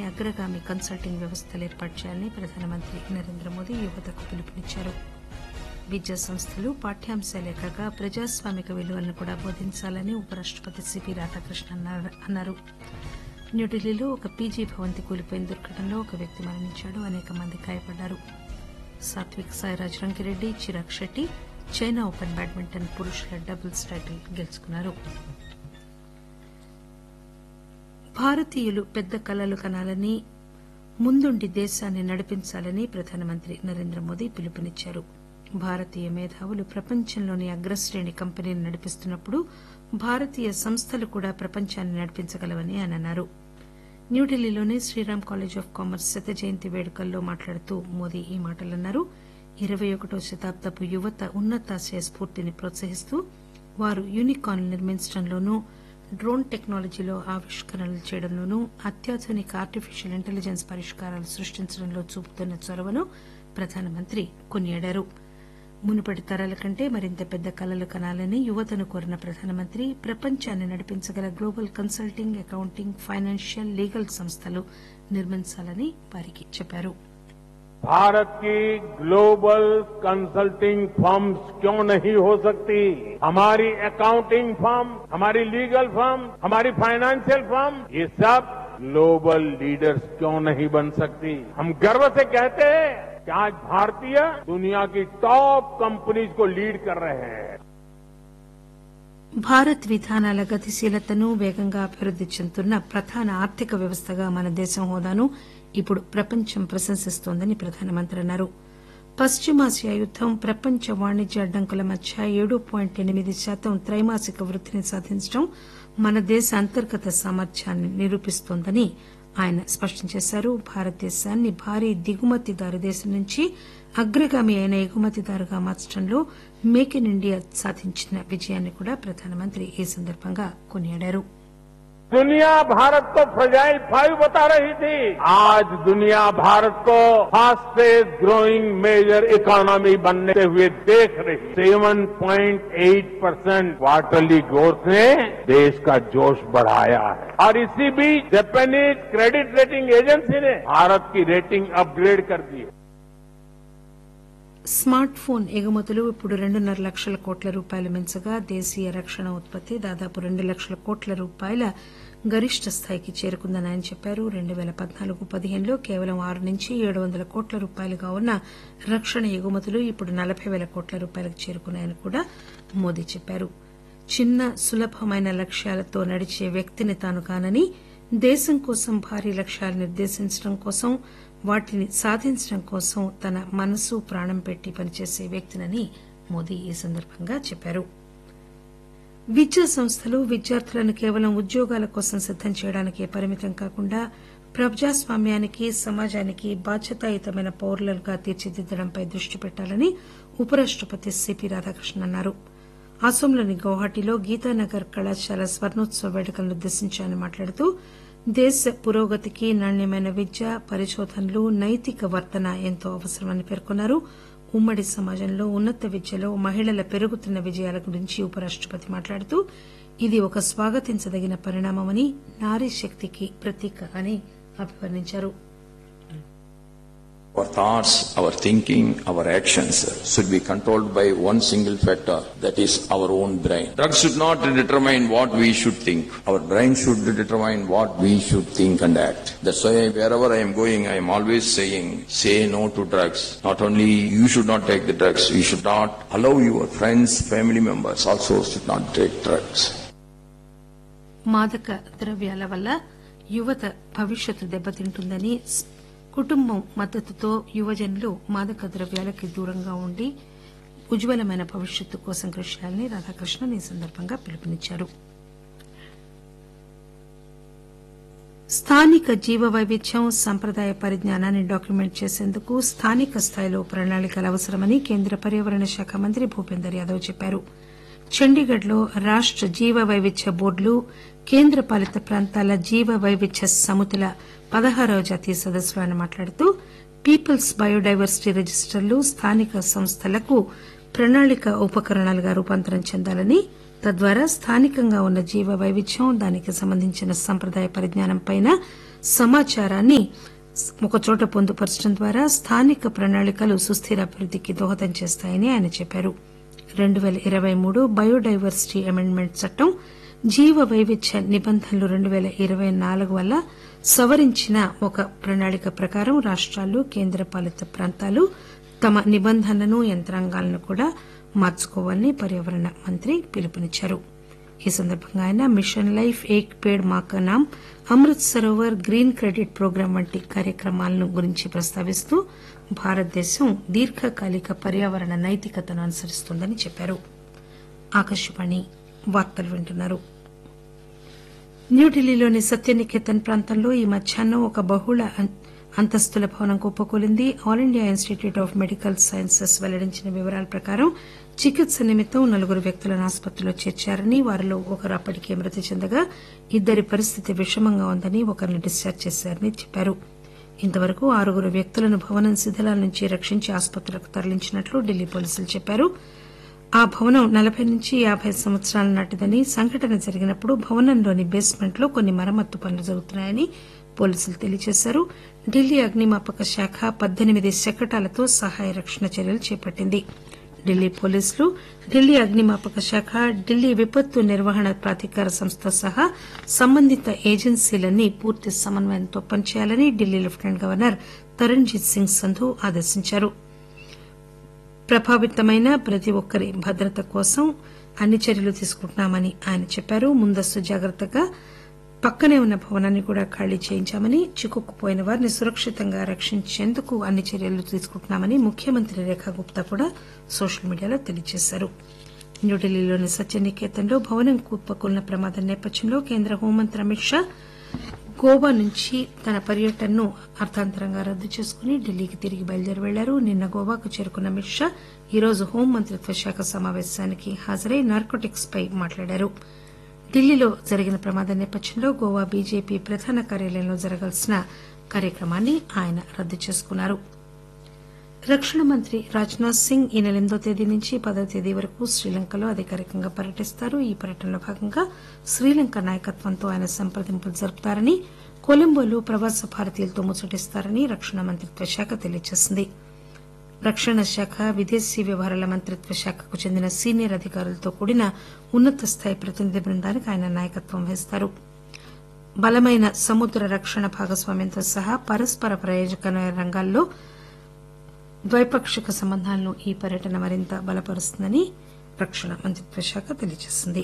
అగ్రగామి కన్సల్టింగ్ వ్యవస్థలు ఏర్పాటు చేయాలని ప్రధానమంత్రి నరేంద్ర మోదీ యువతకు పిలుపునిచ్చారు విద్యా సంస్థలు పాఠ్యాంశాలే కాక ప్రజాస్వామిక విలువలను కూడా బోధించాలని ఉపరాష్టపతి సిపి రాధాకృష్ణన్ అన్నారు న్యూఢిల్లీలో ఒక పీజీ భవంతి కూలిపోయిన దుర్ఘటనలో ఒక వ్యక్తి మరణించాడు అనేక మంది గాయపడ్డారు Satwik Sairaj Rankireddy Chirag Shetty China Open badminton పురుషుల డబుల్స్ టైటిల్ గెలుచుకున్నారు భారతీయులు పెద్ద కలలు కనాలని ముందుండి దేశాన్ని నడిపించాలని ప్రధానమంత్రి నరేంద్ర మోదీ పిలుపునిచ్చారు భారతీయ మేధావులు ప్రపంచంలోని అగ్రశ్రేణి కంపెనీలు నడిపిస్తున్నప్పుడు భారతీయ సంస్థలు కూడా ప్రపంచాన్ని నడిపించగలవని ఆయన అన్నారు న్యూఢిల్లీలోని శ్రీరామ్ కాలేజ్ ఆఫ్ కామర్స్ శత జయంతి వేడుకల్లో మాట్లాడుతూ మోదీ ఈ మాటలన్నారు ఇరవై ఒకటో శతాబ్దపు యువత ఉన్నతాశయ స్ఫూర్తిని ప్రోత్సహిస్తూ వారు యూనికార్న్ నిర్మించడంలోనూ డ్రోన్ టెక్నాలజీలో ఆవిష్కరణలు చేయడంలోనూ అత్యాధునిక ఆర్టిఫిషియల్ ఇంటెలిజెన్స్ పరిష్కారాలు సృష్టించడంలో చూపుతున్న చొరవను ప్రధానమంత్రి కొనియాడారు మునుపటి తరాల కంటే మరింత పెద్ద కలలు కనాలని యువతను కోరిన ప్రధానమంత్రి ప్రపంచాన్ని నడిపించగల global consulting accounting financial legal సంస్థలు నిర్మించాలని వారికి చెప్పారు भारत की ग्लोबल कंसल्टिंग फर्म्स क्यों नहीं हो सकती हमारी अकाउंटिंग फर्म हमारी लीगल फर्म हमारी फाइनेंशियल फर्म ये सब ग्लोबल लीडर्स क्यों नहीं बन सकती हम गर्व से कहते हैं कि आज भारतीय दुनिया की टॉप कंपनीज को लीड कर रहे हैं భారత్ విధానాల గతిశీలతను వేగంగా అభివృద్ది చెందుతున్న ప్రధాన ఆర్థిక వ్యవస్థగా మన దేశం హోదాను ఇప్పుడు ప్రపంచం ప్రశంసిస్తోందని ప్రధానమంత్రి అన్నారు పశ్చిమాసియా యుద్దం ప్రపంచ వాణిజ్య అడ్డంకుల మధ్య ఏడు పాయింట్ ఎనిమిది శాతం త్రైమాసిక వృద్దిని సాధించడం మన దేశ అంతర్గత సామర్థ్యాన్ని నిరూపిస్తోందని ఆయన స్పష్టం చేశారు భారతదేశాన్ని భారీ దిగుమతిదారు దేశం నుంచి అగ్రగామి అయిన ఎగుమతిదారుగా మార్చడంలో మేక్ ఇన్ ఇండియా సాధించిన విజయాన్ని కూడా ప్రధానమంత్రి ఈ సందర్భంగా కొనియాడారు दुनिया भारत को फ्रजाइल फाइव बता रही थी आज दुनिया भारत को फास्टेस्ट ग्रोइंग मेजर इकोनॉमी बनते हुए देख रही seven point eight percent quarterly growth ने देश का जोश बढ़ाया है और इसी बीच जापानीज क्रेडिट रेटिंग एजेंसी ने भारत की रेटिंग अपग्रेड कर दी है స్మార్ట్ ఫోన్ ఎగుమతులు ఇప్పుడు రెండున్నర లక్షల కోట్ల రూపాయలు మించగా దేశీయ రక్షణ ఉత్పత్తి దాదాపు రెండు లక్షల కోట్ల రూపాయల గరిష్ట స్థాయికి చేరుకుందని ఆయన చెప్పారు రెండు పేల పద్నాలుగు పదిహేనులో కేవలం ఆరు నుంచి ఏడు వందల కోట్ల రూపాయలుగా ఉన్న రక్షణ ఎగుమతులు ఇప్పుడు నలబై పేల కోట్ల రూపాయలకు చేరుకున్నాయని కూడా మోదీ చెప్పారు చిన్న సులభమైన లక్ష్యాలతో నడిచే వ్యక్తిని తాను కానని దేశం కోసం భారీ లక్ష్యాలు నిర్దేశించడం కోసం వాటిని సాధించడం కోసం తన మనసు ప్రాణం పెట్టి పనిచేసే వ్యక్తినని మోదీ ఈ సందర్భంగా చెప్పారు విద్యా సంస్థలు విద్యార్థులను కేవలం ఉద్యోగాల కోసం సిద్దం చేయడానికే పరిమితం కాకుండా ప్రజాస్వామ్యానికి సమాజానికి బాధ్యతాయుతమైన పౌరులుగా తీర్చిదిద్దడంపై దృష్టి పెట్టాలని ఉపరాష్టపతి సిపి రాధాకృష్ణన్ అన్నారు అసోంలోని గౌహాటీలో గీతానగర్ కళాశాల స్వర్ణోత్సవ వేడుకలను ఉద్దేశించి ఆయన మాట్లాడుతూ దేశ పురోగతికి నాణ్యమైన విద్య పరిశోధనలు నైతిక వర్తన ఎంతో అవసరమని పేర్కొన్నారు ఉమ్మడి సమాజంలో ఉన్నత విద్యలో మహిళల పెరుగుతున్న విజయాల గురించి ఉపరాష్టపతి మాట్లాడుతూ ఇది ఒక స్వాగతించదగిన పరిణామమని నారీ శక్తికి ప్రతీక అని అభివర్ణించారు Our thoughts, our thinking, our actions should be controlled by one single factor, that is our own brain. Drugs should not determine what we should think. Our brain should determine what we should think and act. That's why wherever I am going, I am always saying, say no to drugs. Not only you should not take the drugs, you should not allow your friends, family members also should not take drugs. మాదక ద్రవ్యాల వల్ల యువత భవిష్యత్తు దెబ్బతింటుందని కుటుంబం మద్దతుతో యువజనులు మాదక ద్రవ్యాలకి దూరంగా ఉండి ఉజ్వలమైన భవిష్యత్తు కోసం కృషి చేయాలని రాధాకృష్ణన్ ఈ సందర్భంగా పిలుపునిచ్చారు స్థానిక జీవ వైవిధ్యం సంప్రదాయ పరిజ్ఞానాన్ని డాక్యుమెంట్ చేసేందుకు స్థానిక స్థాయిలో ప్రణాళికలు అవసరమని కేంద్ర పర్యావరణ శాఖ మంత్రి భూపేందర్ యాదవ్ చెప్పారు చండీగఢ్ లో రాష్ట జీవ వైవిధ్య బోర్డులు కేంద్ర పాలిత ప్రాంతాల జీవ వైవిధ్య సమితుల పదహారవ జాతీయ సదస్సులో ఆయన మాట్లాడుతూ పీపుల్స్ బయోడైవర్సిటీ రిజిస్టర్లు స్థానిక సంస్థలకు ప్రణాళిక ఉపకరణాలుగా రూపాంతరం చెందాలని తద్వారా స్థానికంగా ఉన్న జీవ వైవిధ్యం దానికి సంబంధించిన సంప్రదాయ పరిజ్ఞానంపై సమాచారాన్ని ఒకచోట పొందుపరచడం ద్వారా స్థానిక ప్రణాళికలు సుస్థిర అభివృద్దికి దోహదం చేస్తాయని ఆయన చెప్పారు రెండు పేల ఇరవై మూడు బయోడైవర్సిటీ అమెండ్మెంట్ చట్టం జీవ వైవిధ్య నిబంధనలు రెండు పేల ఇరవై నాలుగు వల్ల సవరించిన ఒక ప్రణాళిక ప్రకారం రాష్టాలు కేంద్రపాలిత ప్రాంతాలు తమ నిబంధనలను యంత్రాంగాలను కూడా మార్చుకోవాలని పర్యావరణ మంత్రి పిలుపునిచ్చారు ఈ సందర్భంగా ఆయన మిషన్ లైఫ్ ఏక్ Ped Maa Ka Naam Amrit Sarovar green credit program వంటి కార్యక్రమాలను గురించి ప్రస్తావిస్తూ భారతదేశం దీర్ఘకాలిక పర్యావరణ నైతికతను అనుసరిస్తోందని చెప్పారు ఆకాశవాణి వార్తలు వింటున్నారు న్యూఢిల్లీలోని సత్యనికేతన్ ప్రాంతంలో ఈ మధ్యాహ్నం ఒక బహుళ అంతస్తుల భవనం కుప్పకూలింది All India Institute of Medical Sciences వెల్లడించిన వివరాల ప్రకారం చికిత్స నిమిత్తం నలుగురు వ్యక్తులను ఆసుపత్రిలో చేర్చారని వారిలో ఒకరు అప్పటికే మృతి చెందగా ఇద్దరి పరిస్థితి విషమంగా ఉందని ఒకరిని డిశ్చార్జ్ చేశారని చెప్పారు ఇంతవరకు ఆరుగురు వ్యక్తులను భవనం శిథిలాల నుంచి రక్షించి ఆసుపత్రులకు తరలించినట్లు ఢిల్లీ పోలీసులు చెప్పారు ఆ భవనం నలబై నుంచి యాబై సంవత్సరాల నాటిదని సంఘటన జరిగినప్పుడు భవనంలోని బేస్మెంట్ లో కొన్ని మరమ్మత్తు పనులు జరుగుతున్నాయని పోలీసులు తెలియజేశారు ఢిల్లీ అగ్నిమాపక శాఖ పద్దెనిమిది శకటాలతో సహాయ రక్షణ చర్యలు చేపట్టింది ఢిల్లీ పోలీసులు ఢిల్లీ అగ్నిమాపక శాఖ ఢిల్లీ విపత్తు నిర్వహణ ప్రాధికార సంస్థ సహా సంబంధిత ఏజెన్సీలన్నీ పూర్తి సమన్వయంతో పనిచేయాలని ఢిల్లీ లెఫ్టినెంట్ గవర్నర్ తరణ్జీత్ సింగ్ సంధు ఆదేశించారు ప్రభావితమైన ప్రతి ఒక్కరి భద్రత కోసం అన్ని చర్యలు తీసుకుంటున్నామని ఆయన చెప్పారు ముందస్తు జాగ్రత్తగా పక్కనే ఉన్న భవనాన్ని కూడా ఖాళీ చేయించామని చిక్కుకుపోయిన వారిని సురక్షితంగా రక్షించేందుకు అన్ని చర్యలు తీసుకుంటున్నామని ముఖ్యమంత్రి రేఖా గుప్తా కూడా సోషల్ మీడియాలో తెలియజేశారు న్యూఢిల్లీలోని సత్యనికేతన్లో భవనం కుప్పకూలిన ప్రమాదం నేపథ్యంలో కేంద్ర హోంమంత్రి అమిత్ షా గోవా నుంచి తన పర్యటనను అర్థాంతరంగా రద్దు చేసుకుని ఢిల్లీకి తిరిగి బయలుదేరి వెళ్లారు నిన్న గోవాకు చేరుకున్న అమిత్ షా ఈరోజు హోంమంత్రిత్వ శాఖ సమాపేశానికి హాజరై నార్కోటిక్స్ పై మాట్లాడారు ఢిల్లీలో జరిగిన ప్రమాదం నేపథ్యంలో గోవా బీజేపీ ప్రధాన కార్యాలయంలో జరగాల్సిన కార్యక్రమాన్ని ఆయన రద్దు చేసుకున్నారు రక్షణ మంత్రి రాజ్నాథ్ సింగ్ ఈ నెల ఎనిమిదో తేదీ నుంచి పదో తేదీ వరకు శ్రీలంకలో అధికారికంగా పర్యటిస్తారు ఈ పర్యటనలో భాగంగా శ్రీలంక నాయకత్వంతో ఆయన సంప్రదింపులు జరుపుతారని కొలంబోలో ప్రవాస భారతీయులతో ముచ్చటిస్తారని రక్షణ మంత్రిత్వ శాఖ తెలియజేసింది రక్షణ శాఖ విదేశీ వ్యవహారాల మంత్రిత్వ శాఖకు చెందిన సీనియర్ అధికారులతో కూడిన ఉన్నత స్థాయి ప్రతినిధి బృందానికి ఆయన నాయకత్వం వహిస్తారు బలమైన సముద్ర రక్షణ భాగస్వామ్యంతో సహా పరస్పర ప్రయోజకమైన రంగాల్లో ద్వైపాక్షిక సంబంధాలను ఈ పర్యటన మరింత బలపరుస్తుందని రక్షణ మంత్రిత్వ శాఖ తెలియజేసింది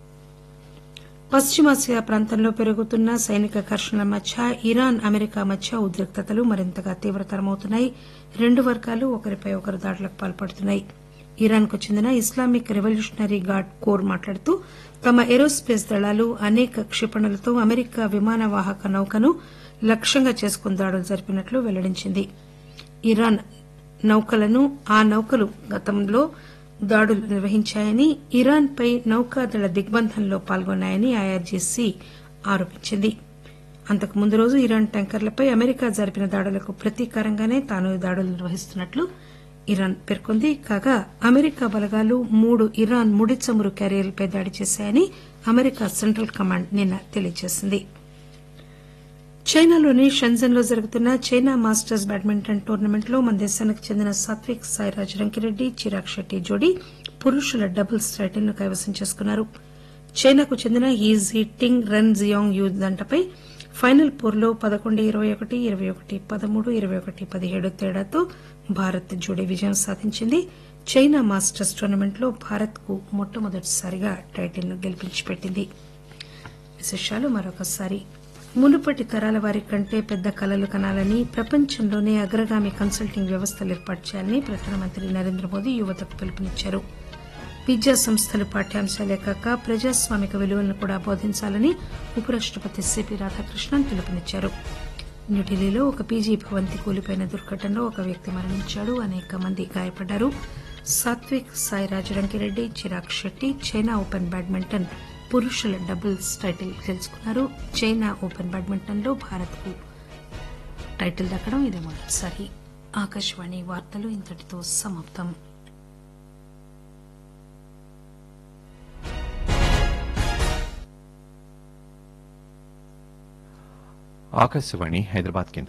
పశ్చిమాసియా ప్రాంతంలో పెరుగుతున్న సైనిక ఘర్షణల మధ్య ఇరాన్ అమెరికా మధ్య ఉద్రిక్తతలు మరింతగా తీవ్రతరమవుతున్నాయి రెండు వర్గాలు ఒకరిపై ఒకరు దాడులకు పాల్పడుతున్నాయి ఇరాన్ కు చెందిన ఇస్లామిక్ రెవల్యూషనరీ గార్డ్ కోర్ మాట్లాడుతూ తమ ఏరోస్పేస్ దళాలు అనేక క్షిపణులతో అమెరికా విమాన వాహక నౌకను లక్ష్యంగా చేసుకుని దాడులు జరిపినట్లు వెల్లడించింది ఇరాన్ నౌకలను ఆ నౌకలు గతంలో దాడులు నిర్వహించాయని ఇరాన్ పై నౌకాదళ దిగ్బంధంలో పాల్గొన్నాయని ఐఆర్జీసీ ఆరోపించింది అంతకు ముందు రోజు ఇరాన్ ట్యాంకర్లపై అమెరికా జరిపిన దాడులకు ప్రతీకారంగానే తాను ఈ దాడులు నిర్వహిస్తున్నట్లు ఇరాన్ పేర్కొంది కాగా అమెరికా బలగాలు మూడు ఇరాన్ ముడి చమురు క్యారియర్లపై దాడి చేశాయని అమెరికా సెంట్రల్ కమాండ్ నిన్న తెలియజేసింది చైనాలోని షెంజన్ లో జరుగుతున్న చైనా మాస్టర్స్ బ్యాడ్మింటన్ టోర్నమెంట్ లో మన దేశానికి చెందిన సాత్విక్ సాయిరాజ్ రంకిరెడ్డి చిరాగ్ శెట్టి జోడీ పురుషుల డబుల్స్ టైటిల్ ను కైవసం చేసుకున్నారు చైనాకు చెందిన He Ji Ting Ren Xiang Yu దంటపై ఫైనల్ పోరులో పదకొండు ఇరవై ఒకటి ఇరవై ఒకటి పదమూడు ఇరవై ఒకటి పదిహేడు తేడాతో భారత్ జోడీ విజయం సాధించింది చైనా మాస్టర్స్ టోర్నమెంట్ లో భారత్ కు మొట్టమొదటిసారిగా టైటిల్ ను గెలిపించి పెట్టింది విశేషాలు మరొకసారి మునుపటి తరాల వారి కంటే పెద్ద కలలు కనాలని ప్రపంచంలోనే అగ్రగామి కన్సల్టింగ్ వ్యవస్థలు ఏర్పాటు చేయాలని ప్రధానమంత్రి నరేంద్ర మోదీ యువతకు పిలుపునిచ్చారు విద్యా సంస్థలు పాఠ్యాంశాలే కాక ప్రజాస్వామిక విలువలను కూడా బోధించాలని ఉపరాష్టపతి సిపి రాధాకృష్ణన్ పిలుపునిచ్చారు న్యూఢిల్లీలో ఒక పీజీ భవంతి కూలిపోయిన దుర్ఘటనలో ఒక వ్యక్తి మరణించాడు అనేక మంది గాయపడ్డారు Satwik Sairaj Rankireddy Chirag Shetty China Open badminton పురుషుల డబుల్స్ టైటిల్ గెలుచుకున్నారు చైనా ఓపెన్ బ్యాడ్మింటన్ లో భారత్ కు టైటిల్ దక్కడం ఇదే మొదటిసారి ఆకాశవాణి వార్తలు ఇంతటితో సమాప్తం ఆకాశవాణి హైదరాబాద్ కేంద్రం